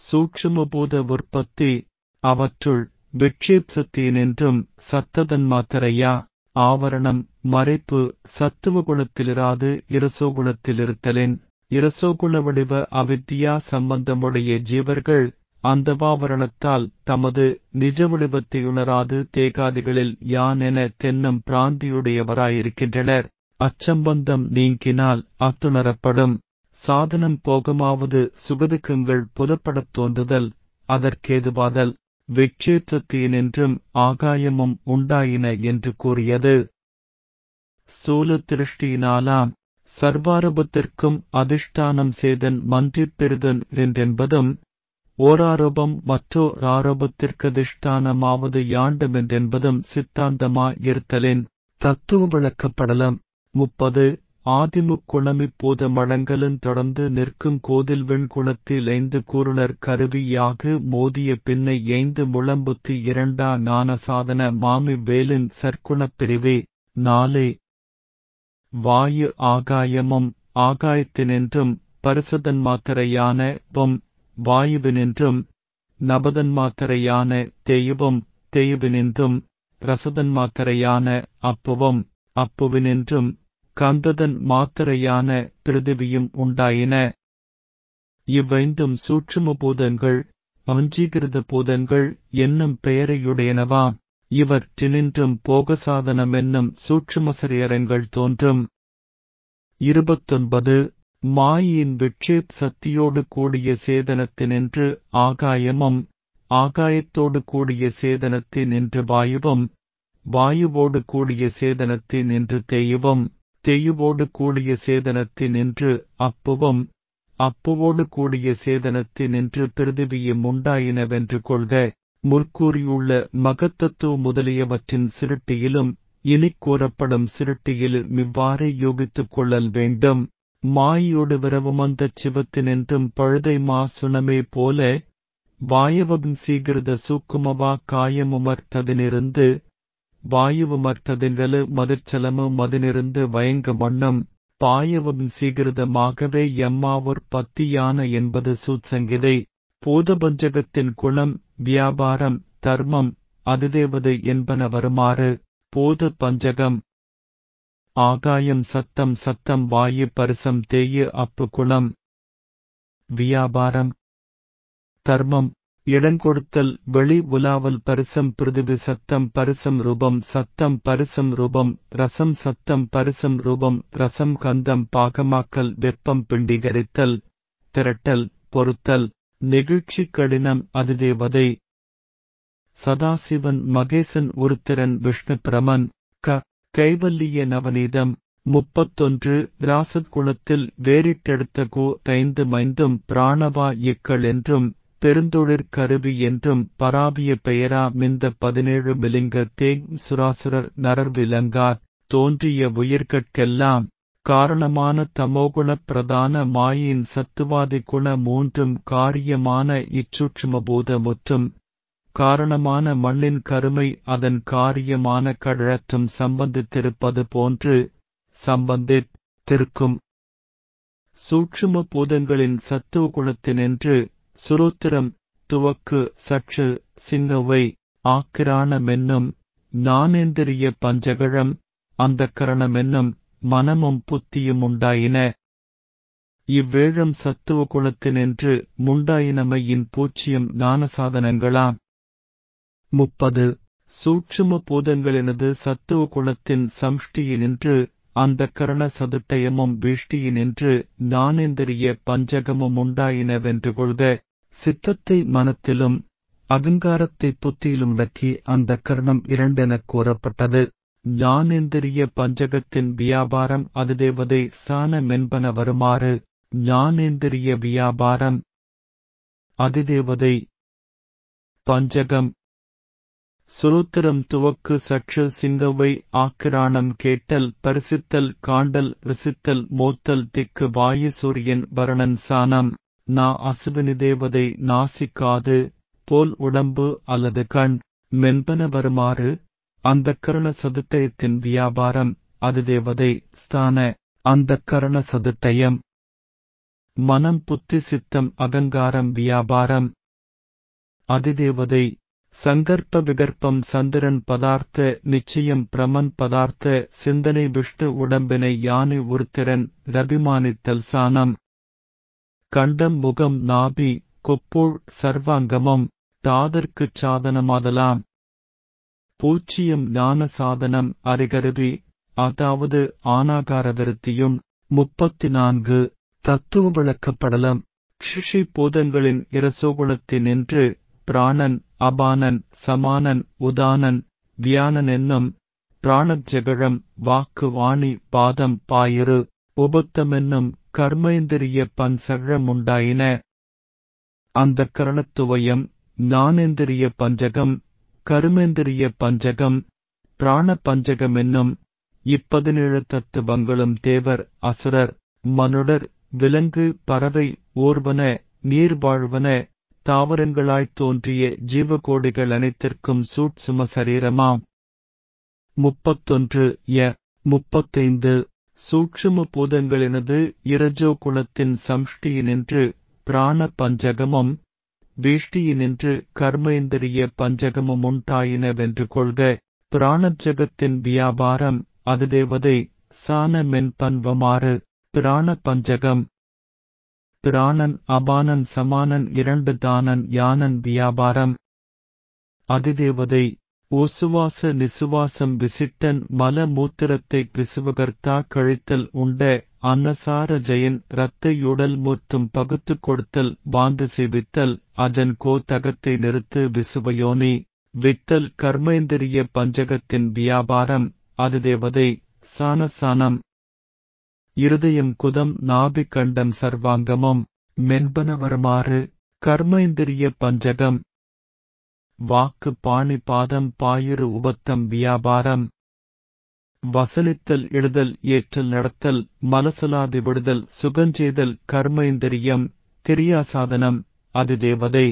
சூட்சுமபூத உற்பத்தி அவற்றுள் விட்சேப்சத்தேனென்றும் சத்ததன் மாத்தரையா ஆவரணம் மறைப்பு சத்துவகுணத்திலிராது இரசோகுணத்திலிருத்தலின் இரசோகுண வடிவ அவித்தியா சம்பந்தமுடைய ஜீவர்கள் அந்தவாவரணத்தால் தமது நிஜ வடிவத்தை உணராது தேகாதிகளில் யான் என தென்னும் பிராந்தியுடையவராயிருக்கின்றனர் அச்சம்பந்தம் நீங்கினால் அத்துணரப்படும் சாதனம் போகமாவது சுகதுக்கங்கள் புலப்படத் தோன்றுதல் அதற்கேதுவாதல் விட்சேற்றத்தேனென்றும் ஆகாயமும் உண்டாயின என்று கூறியது சூல திருஷ்டியினாலாம் சர்வாரூபத்திற்கும் அதிஷ்டானம் சேதன் மன்றிப் பெறுதன் என்றென்பதும் ஓராரூபம் மற்றோர் ஆரோபத்திற்கதிஷ்டானமாவது யாண்டுமென்றென்பதும் சித்தாந்தமா இருத்தலின் தத்துவ விளக்கப்படலம் முப்பது ஆதிமுக்குணமிப்போத மழங்கலன் தொடர்ந்து நிற்கும் கோதில் வெண்குணத்தில் ஐந்து கூறுணர் கருவியாக மோதிய பின்னை ஐந்து முழம்புத்தி இரண்டா ஞான சாதன மாமி வேலின் சற்குணப் பிரிவே நாலே வாயு ஆகாயமும் ஆகாயத்தினின்றும் பரிசதன் மாத்திரையான பொம் வாயுவினின்றும் நபதன் மாத்திரையான தேயுவும் தேயுவினின்றும் ரசதன் மாத்திரையான அப்புவும் அப்புவினின்றும் கந்ததன் மாத்திரையான பிருதிவியும் உண்டாயின இவ்வைந்தும் சூட்சும பூதங்கள் பஞ்சீகிருத பூதங்கள் என்னும் பெயரையுடையனவாம் இவற்றினின்றும் போகசாதனம் என்னும் சூட்சுமசரியரங்கள் தோன்றும் இருபத்தொன்பது மாயின் விட்சேப் சக்தியோடு கூடிய சேதனத்தினின்று ஆகாயமும் ஆகாயத்தோடு கூடிய சேதனத்தினின்று வாயுவும் வாயுவோடு கூடிய சேதனத்தினின்று தேயுவும் தேயுவோடு கூடிய சேதனத்தினின்று அப்புவும் அப்புவோடு கூடிய சேதனத்தினின்று பிருதிவியும் உண்டாயினவென்று கொள்க முற்கூறியுள்ள மகத்தத்துவ முதலியவற்றின் சிருட்டியிலும் இனிக் கூறப்படும் சிருட்டியில் இவ்வாறு யோகித்துக் கொள்ளல் வேண்டும் மாயோடு விரவமந்தச் சிவத்தினின்றும் பழுதை மா சுனமே போல வாயவம் சீகிருத சூக்குமவா காயமுமர்த்ததினிருந்து வாயுவுமர்த்ததின்வலு மதிர்ச்சலமு மதினிருந்து வயங்க மண்ணும் பாயவும் சீகிருதமாகவே எம்மாவூர் பத்தியான என்பது சூத்சங்கிதை பூதபஞ்சகத்தின் குணம் வியாபாரம் தர்மம் அதிதேவதை என்பன வருமாறு பூத பஞ்சகம் ஆகாயம் சத்தம் சத்தம் வாயு பரிசம் தேயு அப்பு குணம் வியாபாரம் தர்மம் இடங்கொடுத்தல் வெளி உலாவல் பரிசம் பிருதிவி சத்தம் பரிசம் ரூபம் சத்தம் பரிசம் ரூபம் ரசம் சத்தம் பரிசம் ரூபம் ரசம் கந்தம் பாகமாக்கல் வெப்பம் பிண்டிகரித்தல் திரட்டல் பொருத்தல் நெகிழ்ச்சி கடினம் அதிதேவதை சதாசிவன் மகேசன் உருத்திரன் விஷ்ணு பிரமன் க கைவல்லிய நவநீதம் முப்பத்தொன்று ராசத் குணத்தில் வேறிட்டெடுத்த கோ ஐந்து மைந்தும் பிராணவா இக்கள் என்றும் பெருந்தொழிற் கருவி என்றும் பராபிய பெயரா மிந்த பதினேழு மிலிங்க தேங் சுராசுரர் நரர் விலங்கார் தோன்றிய உயிர்கட்கெல்லாம் காரணமான தமோகுண பிரதான மாயின் சத்துவாதி குண மூன்றும் காரியமான இச்சூட்சுமபூத முற்றும் காரணமான மண்ணின் கருமை அதன் காரியமான கழற்றும் சம்பந்தித்திருப்பது போன்று சம்பந்தித் திருக்கும் சூட்சும பூதங்களின் சத்துவ குணத்தினின்று சுரோத்திரம் துவக்கு சற்று சிங்கவை ஆக்கிரானமென்னும் நானேந்திரிய பஞ்சகழம் அந்த கரணமென்னும் மனமும் புத்தியும் உண்டாயின இவ்வேழம் சத்துவ குணத்தினின்று முண்டாயினமையின் பூச்சியும் ஞானசாதனங்களாம் முப்பது சூட்சும பூதங்களினது சத்துவ குணத்தின் சம்ஷ்டியினின்று அந்த கரண சதுட்டயமும் வீஷ்டியினின்று ஞானேந்திரிய பஞ்சகமும் உண்டாயினவென்று கொள்க சித்தத்தை மனத்திலும் அகங்காரத்தை புத்தியிலும் வற்றி அந்த கரணம் இரண்டெனக் கூறப்பட்டது ஞானேந்திரிய பஞ்சகத்தின் வியாபாரம் அது தேவதை சாணமென்பன வருமாறு ஞானேந்திரிய வியாபாரம் அதிதேவதை பஞ்சகம் சுருத்திரம் துவக்கு சற்று சிங்கவை ஆக்கிரானம் கேட்டல் பரிசித்தல் காண்டல் ரிசித்தல் மோத்தல் திக்கு வாயு சூரியன் வரணன் சானம் நா அசுவினி தேவதை நாசிக்காது போல் உடம்பு அல்லது கண் மென்பன வருமாறு அந்த கரண சதுட்டயத்தின் வியாபாரம் அது தேவதை ஸ்தான அந்த கரண சதுட்டயம் மனம் புத்தி சித்தம் அகங்காரம் வியாபாரம் அதிதேவதை சங்கற்ப விகற்பம் சந்திரன் பதார்த்த நிச்சயம் பிரமன் பதார்த்த சிந்தனை விஷ்ணு உடம்பினை யானை உருத்திரன் ரபிமானித்தல் சானம் கண்டம் முகம் நாபி கொப்புள் சர்வாங்கமம் தாதர்க்குச் சாதனமாதலாம் பூச்சியம் ஞான சாதனம் அறிகருவி அதாவது ஆனாகார விருத்தியும் முப்பத்தி நான்கு தத்துவ விளக்கப்படலம் க்ஷிஷி பூதங்களின் இரசோகுணத்தினின்று பிராணன் அபானன் சமானன் உதானன் வியானன் என்னும் பிராணஜகழம் வாக்கு வாணி பாதம் பாயிரு உபத்தமென்னும் கர்மேந்திரிய பஞ்சகமுண்டாயின அந்த கரணத்துவயம் ஞானேந்திரிய பஞ்சகம் கருமேந்திரிய பஞ்சகம் பிராண பஞ்சகம் என்னும் இப்பதினேழு தத்துவங்களும் தேவர் அசுரர் மனுடர் விலங்கு பறவை ஊர்வன நீர்வாழ்வன தாவரங்களாய்த் தோன்றிய ஜீவகோடிகள் அனைத்திற்கும் சூட்சும சரீரமாம் முப்பத்தொன்று ய முப்பத்தைந்து சூட்சும பூதங்களினது இரஜோ குணத்தின் சம்ஷ்டியினின்று பிராண பஞ்சகமும் வீஷ்டியினின்று கர்மேந்திரிய பஞ்சகமும் உண்டாயினவென்று கொள்க பிராணஜகத்தின் வியாபாரம் அது தேவதை சான மென்பன்வமாறு பிராண பஞ்சகம் பிராணன் அபானன் சமானன் இரண்டு தானன் யானன் வியாபாரம் அதிதேவதை ஓசுவாச நிசுவாசம் விசிட்டன் மல மூத்திரத்தை விசுவகர்த்தா கழித்தல் உண்ட அன்னசார ஜெயன் இரத்தையுடல் முற்றும் பகுத்து கொடுத்தல் வாந்து சேவித்தல் அஜன் கோ தகத்தை நிறுத்து விசுவயோனி வித்தல் கர்மேந்திரிய பஞ்சகத்தின் வியாபாரம் அது தேவதை சானசானம் இருதயம் குதம் நாபி கண்டம் சர்வாங்கமும் மென்பனவருமாறு கர்மேந்திரிய பஞ்சகம் வாக்கு பாணி பாதம் பாயிரு உபத்தம் வியாபாரம் வசனித்தல் எழுதல் ஏற்றல் நடத்தல் மலசலாதி விடுதல் சுகஞ்செய்தல் கர்மேந்திரியம் கிரியாசாதனம் அது தேவதை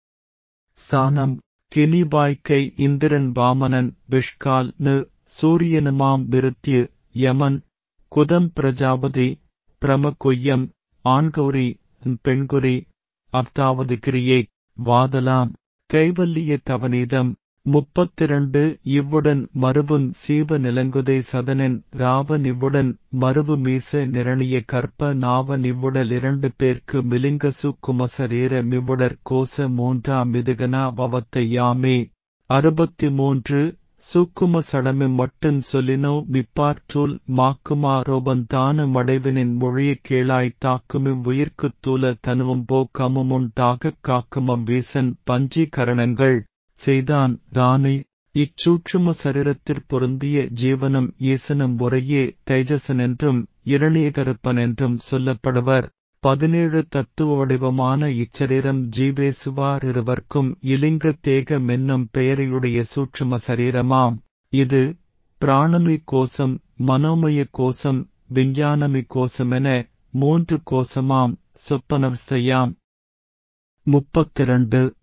சானம் கினிவாய்க்கை இந்திரன் வாமனன் விஷ்கால் நு சூரியனுமாம் விருத்தியு யமன் குதம் பிரஜாபதி பிரமகொய்யம் ஆண்கௌரி பெண்குறி அஃதாவது கிரியை வாதலாம் கைவல்லிய தவநீதம் முப்பத்திரண்டு இவ்வுடன் மறுபுன் சீவ நிலங்குதை சதனன் ராவன் இவ்வுடன் மறுபு மீச நிரணிய கற்ப நாவன் இவ்வுடல் இரண்டு பேர்க்கு மிலிங்க சுக்குமசரீர மிவ்வுடற் கோச மூன்றா மிதுகனா பவத்தை யாமே அறுபத்தி மூன்று சூக்கும சடமி மட்டும் சொல்லினோ மிப்பாற்றூல் மாக்குமாரோபன் தான மடைவினின் மொழிய கேளாய் தாக்குமிவ் உயிர்க்குத் தூல தனுவும் போக்கமுமுண்டாகக் காக்குமம் வீசன் பஞ்சீகரணங்கள் செய்தான் தானே இச்சூட்சும சரீரத்திற் பொருந்திய ஜீவனும் ஈசனும் ஒரையே தைஜசன் என்றும் இரணியகருப்பன் என்றும் சொல்லப்படுவர் பதினேழு தத்துவ வடிவமான இச்சரீரம் ஜீவேசுவார் இருவர்க்கும் இலிங்க தேக மென்னும் பெயரையுடைய சூட்சும சரீரமாம் இது பிராணமி கோசம் மனோமய கோசம் விஞ்ஞானமி கோசமென மூன்று கோசமாம் சொப்பனவஸ்தையாம் முப்பத்திரண்டு